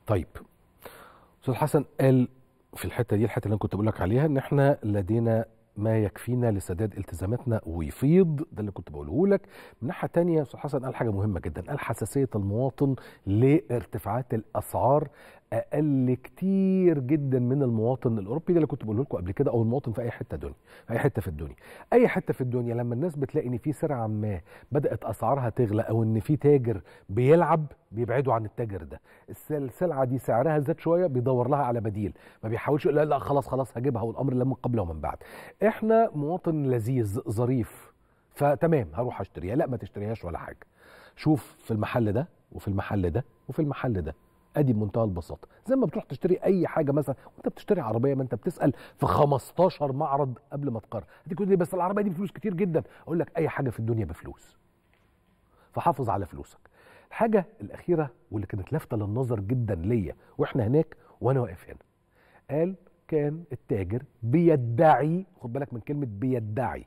طيب استاذ حسن قال في الحته دي الحته اللي انا كنت بقول لك عليها ان احنا لدينا ما يكفينا لسداد التزاماتنا ويفيض ده اللي كنت بقوله لك من ناحيه تانية استاذ حسن قال حاجه مهمه جدا قال حساسيه المواطن لارتفاعات الاسعار اقل كتير جدا من المواطن الاوروبي ده اللي كنت بقوله لكم قبل كده او المواطن في اي حته دنيا في اي حته في الدنيا اي حته في الدنيا لما الناس بتلاقي ان في سلعه ما بدات اسعارها تغلى او ان في تاجر بيلعب بيبعدوا عن التاجر ده السلعه دي سعرها زاد شويه بيدور لها على بديل ما بيحاولش لا لا خلاص خلاص هجيبها والامر لا من قبل ومن بعد احنا مواطن لذيذ ظريف فتمام هروح اشتريها لا ما تشتريهاش ولا حاجه شوف في المحل ده وفي المحل ده وفي المحل ده ادي بمنتهى البساطه زي ما بتروح تشتري اي حاجه مثلا وانت بتشتري عربيه ما انت بتسال في 15 معرض قبل ما تقرر هتيجي لي بس العربيه دي بفلوس كتير جدا اقول لك اي حاجه في الدنيا بفلوس فحافظ على فلوسك الحاجه الاخيره واللي كانت لافته للنظر جدا ليا واحنا هناك وانا واقف هنا قال كان التاجر بيدعي خد بالك من كلمه بيدعي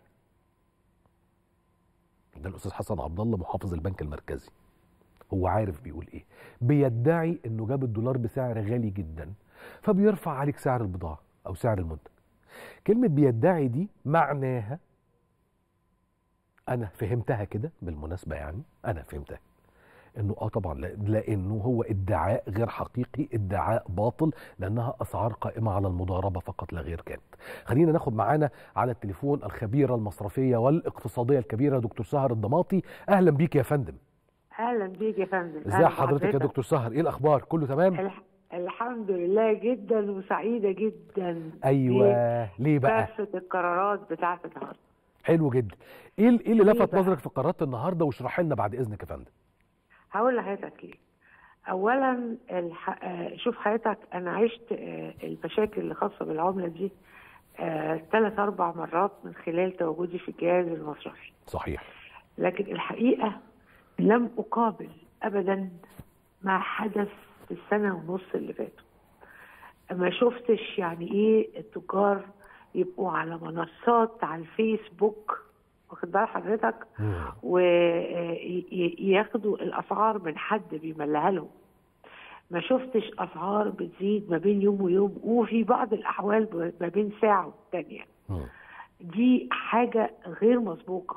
ده الاستاذ حسن عبد الله محافظ البنك المركزي هو عارف بيقول ايه بيدعي انه جاب الدولار بسعر غالي جدا فبيرفع عليك سعر البضاعه او سعر المنتج كلمه بيدعي دي معناها انا فهمتها كده بالمناسبه يعني انا فهمتها انه اه طبعا لانه هو ادعاء غير حقيقي ادعاء باطل لانها اسعار قائمه على المضاربه فقط لا غير كانت خلينا ناخد معانا على التليفون الخبيره المصرفيه والاقتصاديه الكبيره دكتور سهر الضماطي اهلا بيك يا فندم اهلا بيك يا فندم ازي حضرتك يا دكتور سهر ايه الاخبار كله تمام الح... الحمد لله جدا وسعيده جدا ايوه ليه بقى كافه القرارات بتاعه النهارده حلو جدا ايه ايه اللي لفت نظرك في قرارات النهارده واشرح لنا بعد اذنك يا فندم هقول لحضرتك ليه اولا الح... شوف حضرتك انا عشت المشاكل اللي خاصه بالعمله دي ثلاث اربع مرات من خلال تواجدي في الجهاز المصرفي صحيح لكن الحقيقه لم اقابل ابدا ما حدث في السنه ونص اللي فاتوا ما شفتش يعني ايه التجار يبقوا على منصات على الفيسبوك واخد بال حضرتك وياخدوا الاسعار من حد بيملها لهم ما شفتش اسعار بتزيد ما بين يوم ويوم وفي بعض الاحوال ما بين ساعه والتانيه دي حاجه غير مسبوقه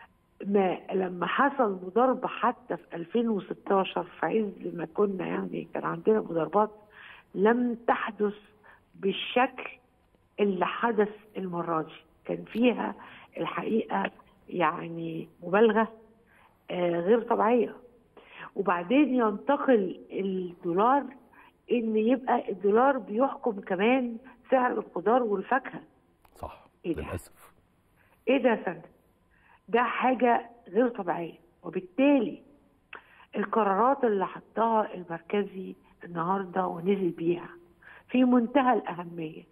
ما لما حصل مضاربه حتى في 2016 في عز ما كنا يعني كان عندنا مضاربات لم تحدث بالشكل اللي حدث المره دي كان فيها الحقيقه يعني مبالغه آه غير طبيعيه وبعدين ينتقل الدولار ان يبقى الدولار بيحكم كمان سعر الخضار والفاكهه صح إيه ده؟ للاسف ايه ده يا فندم ده حاجه غير طبيعيه وبالتالي القرارات اللي حطها المركزي النهارده ونزل بيها في منتهى الاهميه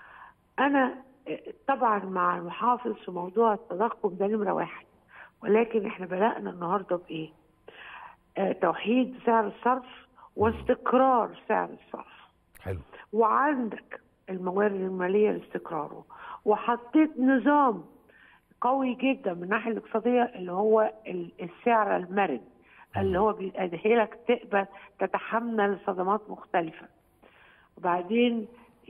انا طبعا مع المحافظ في موضوع التضخم ده نمره واحد ولكن احنا بدانا النهارده بايه؟ آه توحيد سعر الصرف واستقرار سعر الصرف حلو وعندك الموارد الماليه لاستقراره وحطيت نظام قوي جدا من الناحيه الاقتصاديه اللي هو السعر المرن اللي هو بيأهلك تقبل تتحمل صدمات مختلفه وبعدين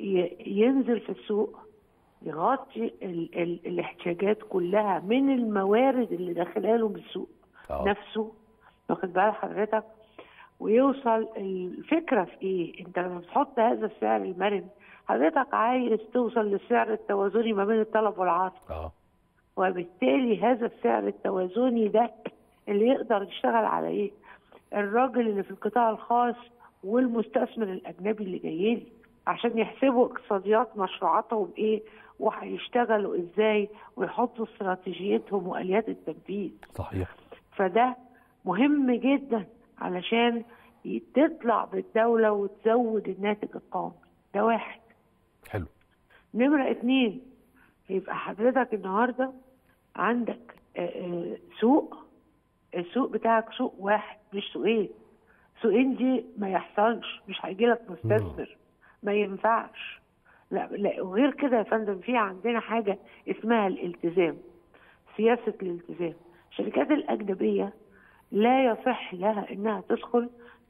ينزل في السوق يغطي ال ال الاحتياجات كلها من الموارد اللي داخلها له من السوق أوه. نفسه واخد بال حضرتك ويوصل الفكره في ايه؟ انت لما بتحط هذا السعر المرن حضرتك عايز توصل للسعر التوازني ما بين الطلب والعرض اه وبالتالي هذا السعر التوازني ده اللي يقدر يشتغل على ايه؟ الراجل اللي في القطاع الخاص والمستثمر الاجنبي اللي جاي لي عشان يحسبوا اقتصاديات مشروعاتهم ايه وهيشتغلوا ازاي ويحطوا استراتيجيتهم واليات التنفيذ صحيح فده مهم جدا علشان تطلع بالدوله وتزود الناتج القومي ده واحد حلو نمره اتنين يبقى حضرتك النهارده عندك سوق السوق بتاعك سوق واحد مش سوقين سوقين دي ما يحصلش مش هيجي لك مستثمر ما ينفعش لا لا وغير كده يا فندم في عندنا حاجه اسمها الالتزام سياسه الالتزام الشركات الاجنبيه لا يصح لها انها تدخل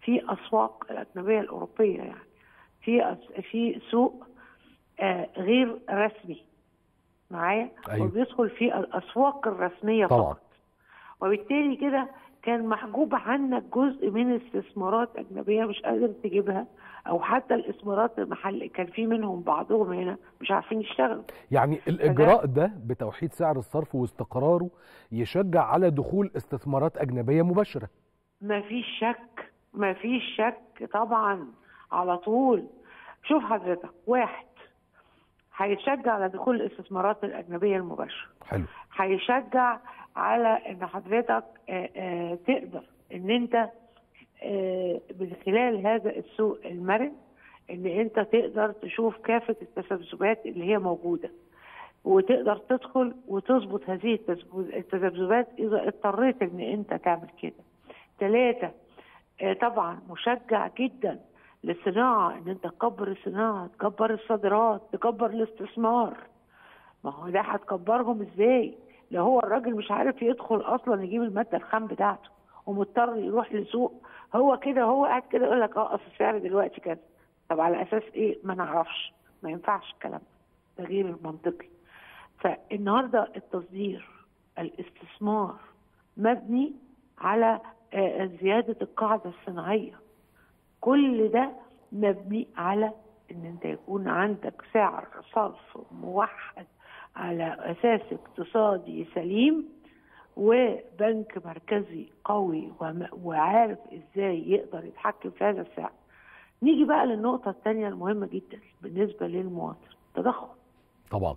في اسواق الاجنبيه الاوروبيه يعني في في سوق آه غير رسمي معايا أيوة. وبيدخل في الاسواق الرسميه طبعا. فقط وبالتالي كده كان محجوب عنك جزء من استثمارات اجنبيه مش قادر تجيبها او حتى الاستثمارات المحل كان في منهم بعضهم هنا مش عارفين يشتغلوا يعني الاجراء ده بتوحيد سعر الصرف واستقراره يشجع على دخول استثمارات اجنبيه مباشره ما فيش شك ما فيش شك طبعا على طول شوف حضرتك واحد هيشجع على دخول الاستثمارات الاجنبيه المباشره حلو هيشجع على ان حضرتك آآ آآ تقدر ان انت من خلال هذا السوق المرن ان انت تقدر تشوف كافه التذبذبات اللي هي موجوده وتقدر تدخل وتظبط هذه التذبذبات اذا اضطريت ان انت تعمل كده. ثلاثه طبعا مشجع جدا للصناعه ان انت تكبر الصناعه، تكبر الصادرات، تكبر الاستثمار. ما هو ده هتكبرهم ازاي؟ لو هو الراجل مش عارف يدخل اصلا يجيب الماده الخام بتاعته ومضطر يروح لسوق هو كده هو قاعد كده يقول لك اه اصل السعر دلوقتي كذا طب على اساس ايه؟ ما نعرفش ما ينفعش الكلام ده غير المنطقي فالنهارده التصدير الاستثمار مبني على زياده القاعده الصناعيه كل ده مبني على ان انت يكون عندك سعر صرف موحد على اساس اقتصادي سليم وبنك مركزي قوي وعارف ازاي يقدر يتحكم في هذا السعر. نيجي بقى للنقطه الثانيه المهمه جدا بالنسبه للمواطن التضخم. طبعا.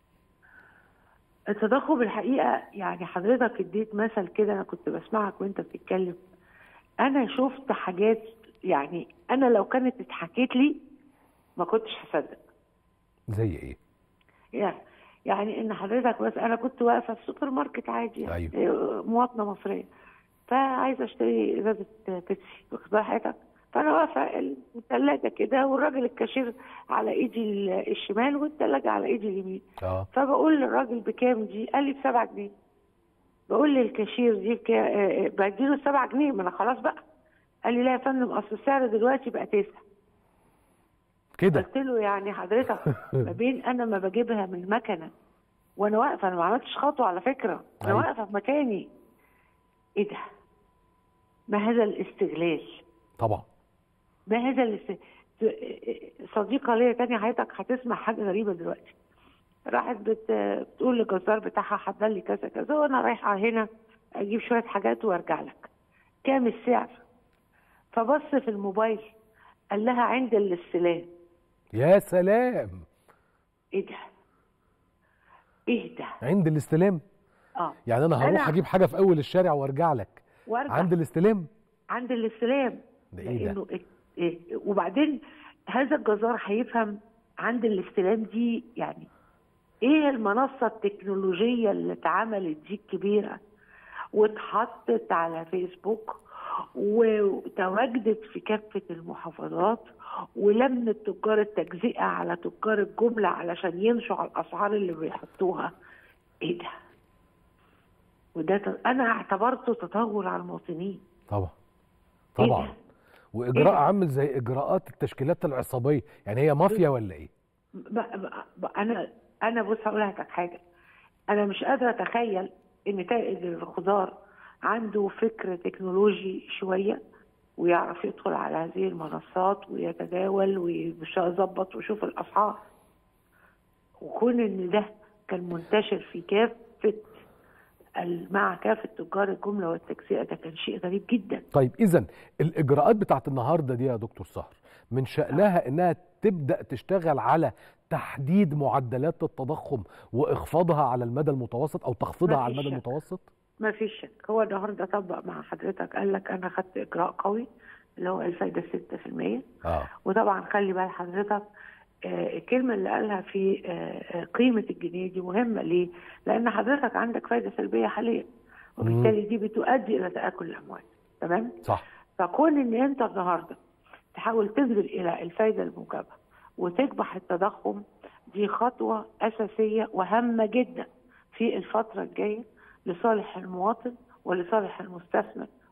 التضخم الحقيقه يعني حضرتك اديت مثل كده انا كنت بسمعك وانت بتتكلم انا شفت حاجات يعني انا لو كانت اتحكيت لي ما كنتش هصدق. زي ايه؟ يعني يعني ان حضرتك بس انا كنت واقفه في سوبر ماركت عادي يعني أيوة. مواطنه مصريه فعايزه اشتري ازازه بيبسي واخد بال حضرتك فانا واقفه الثلاجه كده والراجل الكاشير على ايدي الشمال والثلاجه على ايدي اليمين اه فبقول للراجل بكام دي؟ قال لي ب 7 جنيه بقول للكاشير دي بكام بديله 7 جنيه ما انا خلاص بقى قال لي لا يا فندم اصل السعر دلوقتي بقى 9 كده قلت له يعني حضرتك ما بين انا ما بجيبها من المكنه وانا واقفه انا ما عملتش خطوه على فكره انا أيوة. واقفه في مكاني ايه ده؟ ما هذا الاستغلال؟ طبعا ما هذا الاست... صديقه ليا تانية حياتك هتسمع حاجه غريبه دلوقتي راحت بت... بتقول للجزار بتاعها حضر لي كذا كذا وانا رايحه هنا اجيب شويه حاجات وارجع لك كام السعر؟ فبص في الموبايل قال لها عند الاستلام يا سلام ايه ده؟ ايه ده؟ عند الاستلام اه يعني انا هروح أنا- اجيب حاجه في اول الشارع وارجع لك وارجع عند الاستلام عند الاستلام ده ايه ده لانه إيه؟ إيه؟ وبعدين هذا الجزار هيفهم عند الاستلام دي يعني ايه المنصه التكنولوجيه اللي اتعملت دي الكبيره واتحطت على فيسبوك وتواجدت في كافه المحافظات ولمت تجار التجزئه على تجار الجمله علشان يمشوا على الاسعار اللي بيحطوها ايه ده؟ وده ت- انا اعتبرته تطور على المواطنين طبعا إيه طبعا ده؟ واجراء إيه ده؟ عامل زي اجراءات التشكيلات العصابيه يعني هي مافيا ولا ايه ب- ب- ب- انا انا بص هقول لك حاجه انا مش قادره اتخيل ان تاجر الخضار عنده فكر تكنولوجي شويه ويعرف يدخل على هذه المنصات ويتداول ويظبط ويشوف الاسعار وكون ان ده كان منتشر في كافه ال- مع كافه تجار الجمله والتجزئه ده كان شيء غريب جدا طيب اذا الاجراءات بتاعت النهارده دي يا دكتور سهر من شأنها انها تبدا تشتغل على تحديد معدلات التضخم واخفاضها على المدى المتوسط او تخفيضها ما على فيش المدى شك. المتوسط ما فيش شك هو النهارده طبق مع حضرتك قال لك انا خدت اجراء قوي اللي هو الفايده 6% اه وطبعا خلي بال حضرتك آه، الكلمة اللي قالها في آه، آه، قيمة الجنيه دي مهمة ليه؟ لأن حضرتك عندك فايدة سلبية حاليا وبالتالي دي بتؤدي إلى تآكل الأموال تمام؟ صح فكون إن أنت النهاردة تحاول تجذب إلى الفايدة الموجبة وتكبح التضخم دي خطوة أساسية وهامة جدا في الفترة الجاية لصالح المواطن ولصالح المستثمر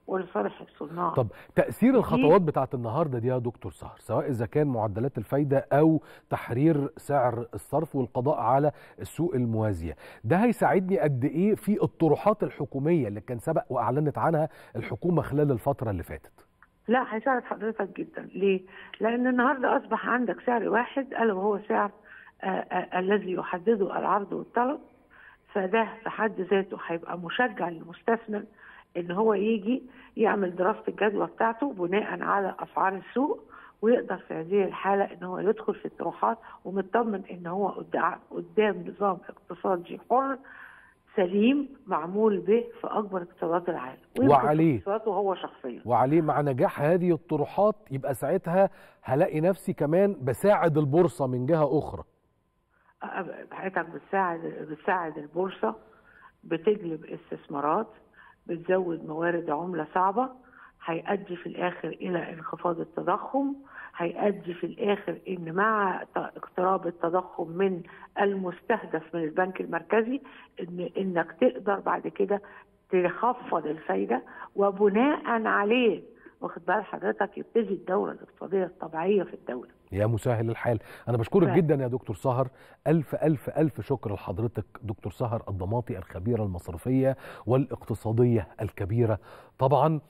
ولصالح الصناع طب تاثير الخطوات بتاعت النهارده دي يا دكتور سهر سواء اذا كان معدلات الفايده او تحرير سعر الصرف والقضاء على السوق الموازيه ده هيساعدني قد ايه في الطروحات الحكوميه اللي كان سبق واعلنت عنها الحكومه خلال الفتره اللي فاتت لا هيساعد حضرتك جدا ليه لان النهارده اصبح عندك سعر واحد الا وهو سعر آآ آآ الذي يحدده العرض والطلب فده في حد ذاته هيبقى مشجع للمستثمر ان هو يجي يعمل دراسه الجدوى بتاعته بناء على اسعار السوق ويقدر في هذه الحاله ان هو يدخل في الطروحات ومطمن ان هو قدام قدام نظام اقتصادي حر سليم معمول به في اكبر اقتصادات العالم وعليه اقتصاده هو شخصيا وعليه مع نجاح هذه الطروحات يبقى ساعتها هلاقي نفسي كمان بساعد البورصه من جهه اخرى حضرتك بتساعد بتساعد البورصه بتجلب استثمارات بتزود موارد عمله صعبه هيؤدي في الاخر الى انخفاض التضخم هيؤدي في الاخر ان مع اقتراب التضخم من المستهدف من البنك المركزي ان انك تقدر بعد كده تخفض الفايده وبناء عليه واخد بال حضرتك يبتدي الدوره الاقتصاديه الطبيعيه في الدوله. يا مسهل الحال انا بشكرك ف... جدا يا دكتور سهر الف الف الف شكر لحضرتك دكتور سهر الضماطي الخبيره المصرفيه والاقتصاديه الكبيره طبعا